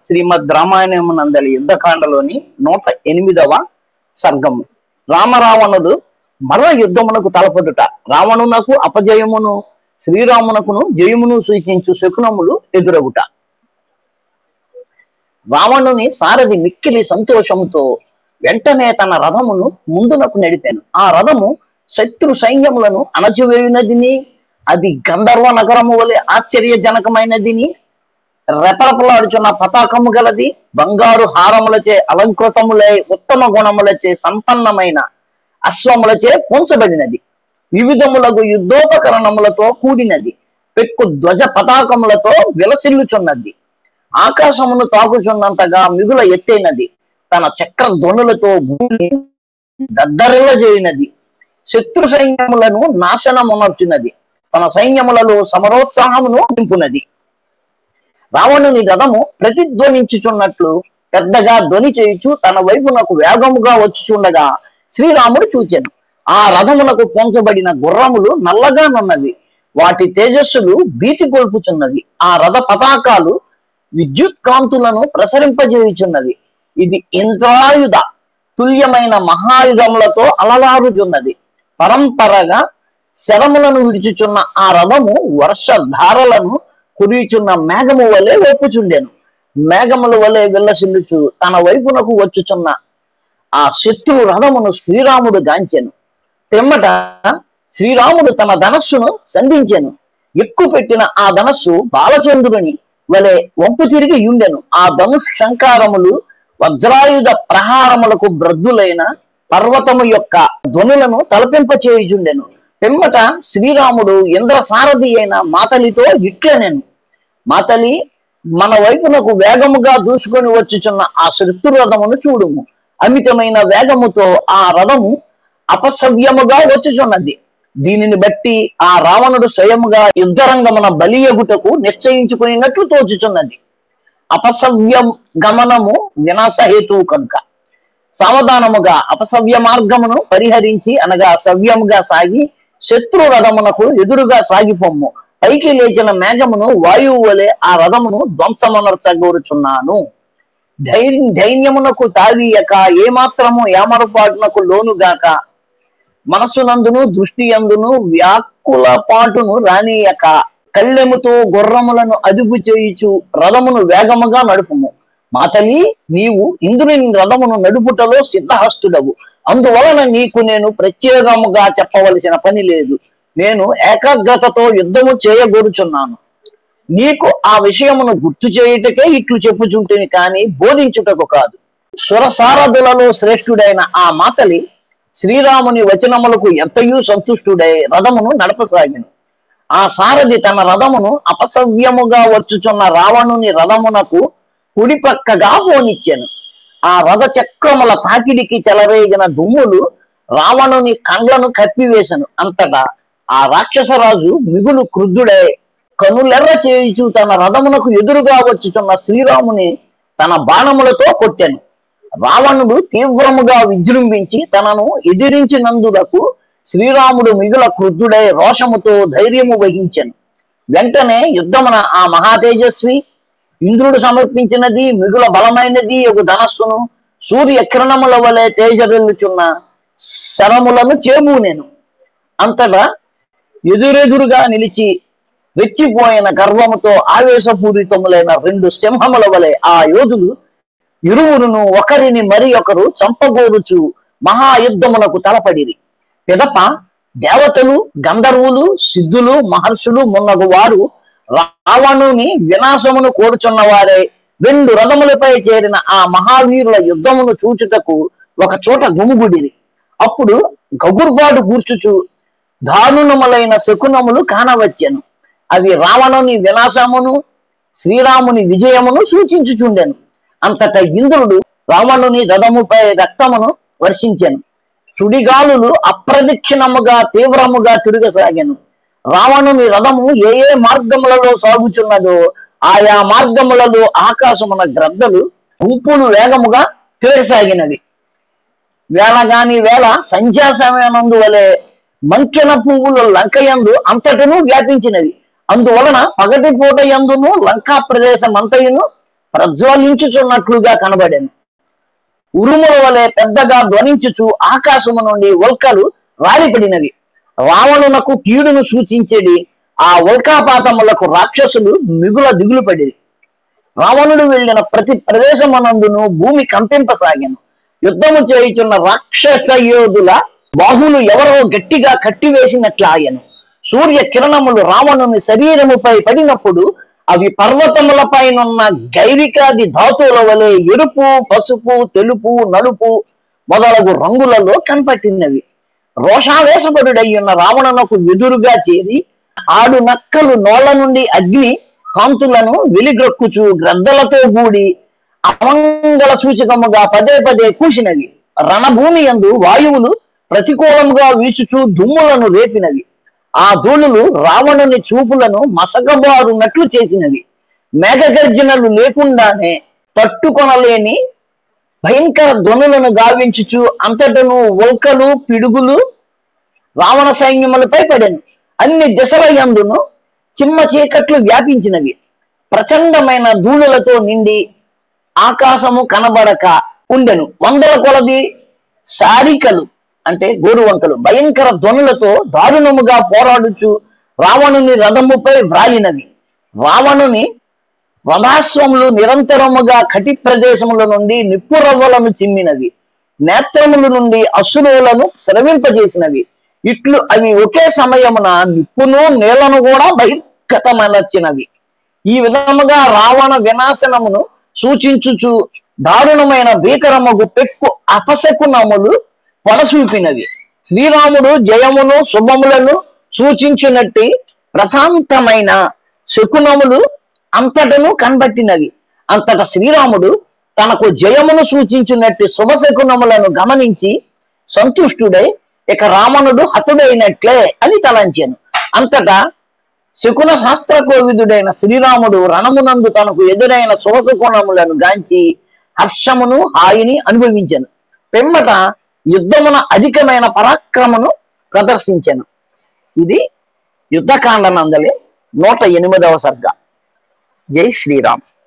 శ్రీమద్ రామాయణం నందలి యుద్ధకాండలోని నూట ఎనిమిదవ సర్గము రామరావణుడు మరల యుద్ధమునకు తలపడుట రావణునకు అపజయమును శ్రీరామునకును జయమును సూచించు శకునములు ఎదురగుట రావణుని సారథి మిక్కిలి సంతోషముతో వెంటనే తన రథమును ముందునకు నడిపాను ఆ రథము శత్రు సైన్యములను అణచివేయునదిని అది గంధర్వ నగరము వలె ఆశ్చర్యజనకమైనదిని రెపరపలాడుచున్న పతాకము గలది బంగారు హారములచే అలంకృతములై ఉత్తమ గుణములచే సంపన్నమైన అశ్వములచే పూంచబడినది వివిధములకు యుద్ధోపకరణములతో కూడినది పెక్కు ధ్వజ పతాకములతో విలసిల్లుచున్నది ఆకాశమును తాకుచున్నంతగా మిగుల ఎత్తైనది తన చక్ర ధ్వనులతో భూమిని దద్దరిల్ల చేయనది శత్రు సైన్యములను నాశనమునర్చున్నది తన సైన్యములలో సమరోత్సాహమును నింపునది రావణుని రథము ప్రతిధ్వనించుచున్నట్లు పెద్దగా ధ్వని చేయుచు తన వైపునకు వేగముగా వచ్చుచుండగా శ్రీరాముడు చూచాను ఆ రథమునకు పొంచబడిన గుర్రములు నల్లగా నున్నవి వాటి తేజస్సులు భీతి కొల్పుచున్నవి ఆ రథ పతాకాలు విద్యుత్ కాంతులను ప్రసరింపజేయుచున్నది ఇది ఇంద్రాయుధ తుల్యమైన మహాయుధములతో అలలారుచున్నది పరంపరగా శరములను విడిచుచున్న ఆ రథము వర్ష ధారలను కురియుచున్న మేఘము వలె ఒప్పుచుండెను మేఘముల వలె విల్లసిల్లుచు తన వైపునకు వచ్చుచున్న ఆ శత్రు రథమును శ్రీరాముడు గాంచెను తెమ్మట శ్రీరాముడు తన ధనస్సును సంధించెను ఎక్కువ పెట్టిన ఆ ధనస్సు బాలచంద్రుని వలె వంపు తిరిగి ఉండెను ఆ ధనుష్ శంకారములు వజ్రాయుధ ప్రహారములకు బ్రద్దులైన పర్వతము యొక్క ధ్వనులను తలపింపచేయుచుండెను పిమ్మట శ్రీరాముడు ఇంద్ర సారథి అయిన మాతలితో ఇట్లనెను మాతలి మన వైపునకు వేగముగా దూసుకొని వచ్చుచున్న ఆ శత్రు రథమును చూడుము అమితమైన వేగముతో ఆ రథము అపసవ్యముగా వచ్చుచున్నది దీనిని బట్టి ఆ రావణుడు స్వయముగా యుద్ధరంగమున బలియగుటకు నిశ్చయించుకున్నట్లు తోచుచున్నది అపసవ్యం గమనము వినాశహేతువు కనుక సావధానముగా అపసవ్య మార్గమును పరిహరించి అనగా సవ్యముగా సాగి శత్రు రథమునకు ఎదురుగా సాగిపొమ్ము పైకి లేచిన మేఘమును వాయువు వలె ఆ రథమును ధ్వంసమనర్చగోరుచున్నాను ధైర్యం ధైర్యమునకు తావీయక ఏమాత్రము యామరపాటునకు లోనుగాక మనసునందును దృష్టి అందును వ్యాకుల పాటును రానియక కళ్ళెముతో గుర్రములను అదుపు చేయుచు రథమును వేగముగా నడుపుము మాతలి నీవు ఇంద్రుని రథమును నడుపుటలో సిద్ధహస్తుడవు అందువలన నీకు నేను ప్రత్యేకముగా చెప్పవలసిన పని లేదు నేను ఏకాగ్రతతో యుద్ధము చేయగోరుచున్నాను నీకు ఆ విషయమును గుర్తు చేయుటకే ఇట్లు చెప్పుచుంటుంది కానీ బోధించుటకు కాదు సురసారథులలో శ్రేష్ఠుడైన ఆ మాతలి శ్రీరాముని వచనములకు ఎంతయూ సంతుష్టుడై రథమును నడపసాగిను ఆ సారథి తన రథమును అపసవ్యముగా వచ్చుచున్న రావణుని రథమునకు కుడి పక్కగా పోనిచ్చాను ఆ రథ చక్రముల తాకిడికి చెలరేగిన దుమ్ములు రావణుని కండ్లను కప్పివేశను అంతటా ఆ రాక్షసరాజు మిగులు క్రుద్ధుడై కనులెర్ర చేయుచు తన రథమునకు ఎదురుగా వచ్చుచున్న శ్రీరాముని తన బాణములతో కొట్టెను రావణుడు తీవ్రముగా విజృంభించి తనను ఎదిరించినందులకు శ్రీరాముడు మిగుల క్రుద్ధుడై రోషముతో ధైర్యము వహించెను వెంటనే యుద్ధమున ఆ మహాతేజస్వి ఇంద్రుడు సమర్పించినది మిగుల బలమైనది ఒక ధనస్సును సూర్య కిరణముల వలె తేజరెల్లుచున్న శరములను చేబూనెను అంతటా ఎదురెదురుగా నిలిచి రెచ్చిపోయిన గర్వముతో ఆవేశపూరితములైన రెండు సింహముల వలె ఆ యోధులు ఇరువురును ఒకరిని మరి ఒకరు చంపగోరుచు మహాయుద్ధమునకు తలపడిరి పిదప దేవతలు గంధర్వులు సిద్ధులు మహర్షులు మున్నగు వారు రావణుని వినాశమును కోరుచున్న వారే రెండు రథములపై చేరిన ఆ మహావీరుల యుద్ధమును చూచుటకు ఒక చోట గుమిగుడిరి అప్పుడు గగుర్బాటు కూర్చుచు దారుణములైన శకునములు కానవచ్చెను అవి రావణుని వినాశమును శ్రీరాముని విజయమును సూచించుచుండెను అంతట ఇంద్రుడు రావణుని రథముపై రక్తమును వర్షించెను సుడిగాలులు అప్రదక్షిణముగా తీవ్రముగా తిరగసాగాను రావణుని రథము ఏ ఏ మార్గములలో సాగుచున్నదో ఆయా మార్గములలో ఆకాశమున గ్రద్దలు గుంపులు వేగముగా తేరసాగినవి వేళగాని వేళ సంధ్యా సమయనందు వలె మంకెన పువ్వులు లంకయందు అంతటను వ్యాపించినవి అందువలన పగటి పూట యందును లంకా ప్రదేశం అంతయును ప్రజ్వలించుచున్నట్లుగా కనబడాను ఉరుముల వలె పెద్దగా ధ్వనించుచు ఆకాశము నుండి ఉల్కలు రాలిపడినవి రావణునకు కీడును సూచించేది ఆ ఉల్కాపాతములకు రాక్షసులు మిగుల దిగులు పడిరి రావణుడు వెళ్ళిన ప్రతి ప్రదేశమనందును భూమి కంపింపసాగాను యుద్ధము చేయుచున్న రాక్షస యోధుల బాహులు ఎవరో గట్టిగా కట్టివేసినట్లు ఆయను సూర్య కిరణములు రావణుని శరీరముపై పడినప్పుడు అవి పర్వతములపైనున్న గైరికాది ధాతువుల వలె ఎరుపు పసుపు తెలుపు నలుపు మొదలగు రంగులలో కనపట్టినవి రోషావేశపడుడయ్యున్న రావణునకు ఎదురుగా చేరి ఆడు నక్కలు నోళ్ల నుండి అగ్ని కాంతులను వెలిగ్రక్కుచు గ్రద్దలతో కూడి అమంగళ సూచకముగా పదే పదే కూసినవి రణభూమి యందు వాయువులు ప్రతికూలముగా వీచుచు దుమ్ములను రేపినవి ఆ ధూళులు రావణుని చూపులను మసకబారునట్లు చేసినవి మేఘగర్జనలు లేకుండానే తట్టుకొనలేని భయంకర ధ్వనులను గావించుచు అంతటను ఉల్కలు పిడుగులు రావణ సైన్యములపై పడెను అన్ని దిశల యందును చిమ్మ చీకట్లు వ్యాపించినవి ప్రచండమైన ధూళులతో నిండి ఆకాశము కనబడక ఉండెను వందల కొలది సారికలు అంటే గోరువంకలు భయంకర ధ్వనులతో దారుణముగా పోరాడుచు రావణుని రథముపై వ్రాలినవి రావణుని రథాశ్వములు నిరంతరముగా కటి ప్రదేశముల నుండి నిప్పురవ్వలను చిమ్మినవి నేత్రముల నుండి అసురులను స్రవింపజేసినవి ఇట్లు అవి ఒకే సమయమున నిప్పును నీళ్లను కూడా బహిర్గతమనర్చినవి ఈ విధముగా రావణ వినాశనమును సూచించుచు దారుణమైన భీకరమగు పెక్కు అపశకునములు పొడసూపినవి శ్రీరాముడు జయమును శుభములను సూచించినట్టి ప్రశాంతమైన శకునములు అంతటను కనబట్టినవి అంతట శ్రీరాముడు తనకు జయమును సూచించినట్టు శుభశకునములను గమనించి సంతుష్టుడై ఇక రావణుడు హతుడైనట్లే అని తలంచాను అంతటా శకున శాస్త్ర కోవిదుడైన శ్రీరాముడు రణమునందు తనకు ఎదురైన శుభశకునములను గాంచి హర్షమును హాయిని అనుభవించను పిమ్మట యుద్ధమున అధికమైన పరాక్రమను ప్రదర్శించను ఇది యుద్ధకాండ నందలి నూట ఎనిమిదవ సర్గ జై శ్రీరామ్